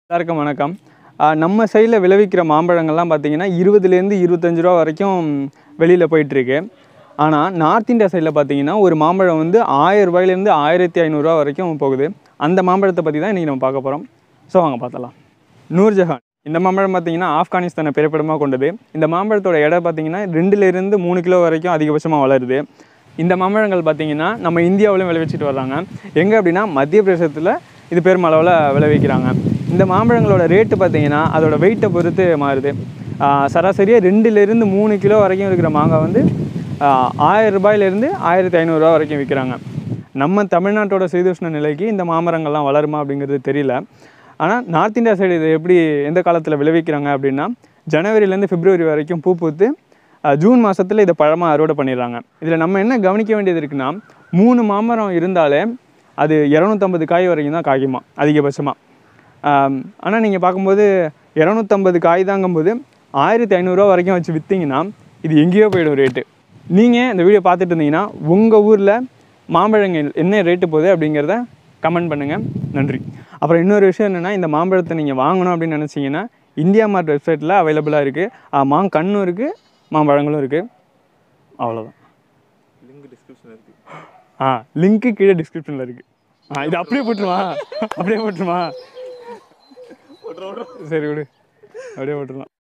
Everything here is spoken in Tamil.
எல்லாருக்கும் வணக்கம் ஆஹ் நம்ம சைடில் விளைவிக்கிற மாம்பழங்கள்லாம் பார்த்தீங்கன்னா இருபதுலேருந்து இருபத்தஞ்சு ரூபா வரைக்கும் வெளியில் போயிட்டுருக்கு ஆனால் நார்த் இந்தியா சைடில் பார்த்தீங்கன்னா ஒரு மாம்பழம் வந்து ஆயிரம் ரூபாயிலேருந்து ஆயிரத்தி ஐநூறுரூவா வரைக்கும் போகுது அந்த மாம்பழத்தை பற்றி தான் இன்றைக்கி நம்ம பார்க்க போகிறோம் ஸோ வாங்க பார்த்தலாம் நூர்ஜஹான் இந்த மாம்பழம் பார்த்தீங்கன்னா ஆப்கானிஸ்தானை பிறப்பிடமாக கொண்டது இந்த மாம்பழத்தோட எடை பார்த்தீங்கன்னா ரெண்டுலேருந்து மூணு கிலோ வரைக்கும் அதிகபட்சமாக வளருது இந்த மாம்பழங்கள் பார்த்தீங்கன்னா நம்ம இந்தியாவிலும் விளைவிச்சிட்டு வர்றாங்க எங்கே அப்படின்னா மத்திய பிரதேசத்தில் இது பெருமளவில் விளைவிக்கிறாங்க இந்த மாம்பழங்களோட ரேட்டு பார்த்தீங்கன்னா அதோட வெயிட்டை பொறுத்து மாறுது ஆஹ் சராசரியாக ரெண்டுலேருந்து மூணு கிலோ வரைக்கும் இருக்கிற மாங்காய் வந்து ஆஹ் ஆயிரம் ரூபாயிலேருந்து ஆயிரத்தி ஐநூறுரூவா வரைக்கும் விற்கிறாங்க நம்ம தமிழ்நாட்டோட சீதோஷ்ண நிலைக்கு இந்த மாமரங்கள்லாம் வளருமா அப்படிங்கிறது தெரியல ஆனால் நார்த் இந்தியா சைடு இது எப்படி எந்த காலத்தில் விளைவிக்கிறாங்க அப்படின்னா ஜனவரிலேருந்து பிப்ரவரி வரைக்கும் பூ பூத்து அஹ், ஜூன் மாதத்தில் இதை பழமாக அறுவடை பண்ணிடுறாங்க இதில் நம்ம என்ன கவனிக்க வேண்டியது இருக்குன்னா மூணு மாமரம் இருந்தாலே அது இரநூத்தம்பது காய் வரைக்கும் தான் காய்க்குமா அதிகபட்சமாக ஆனால் நீங்கள் பார்க்கும்போது இரநூத்தம்பது காய் தாங்கும்போது ஆயிரத்தி ஐநூறுரூவா வரைக்கும் வச்சு விற்றீங்கன்னா இது எங்கேயோ போயிடும் ரேட்டு நீங்கள் இந்த வீடியோ பார்த்துட்டு இருந்தீங்கன்னா உங்கள் ஊரில் மாம்பழங்கள் என்ன ரேட்டு போகுது அப்படிங்கிறத கமெண்ட் பண்ணுங்கள் நன்றி அப்புறம் இன்னொரு விஷயம் என்னென்னா இந்த மாம்பழத்தை நீங்கள் வாங்கணும் அப்படின்னு நினச்சிங்கன்னா இந்தியா மார்ட் வெப்சைட்டில் அவைலபிளாக இருக்குது மாங்கன்னும் இருக்குது மாம்பழங்களும் இருக்குது அவ்வளோதான் லிங்க் டிஸ்கிரிப்ஷன் இருக்கு ஆ லிங்க்கு கீழே டிஸ்கிரிப்ஷனில் இருக்குது ஆ இது அப்படியே போட்டுருமா அப்படியே போட்டுருமா சரி விடு அப்படியே போட்டுடலாம்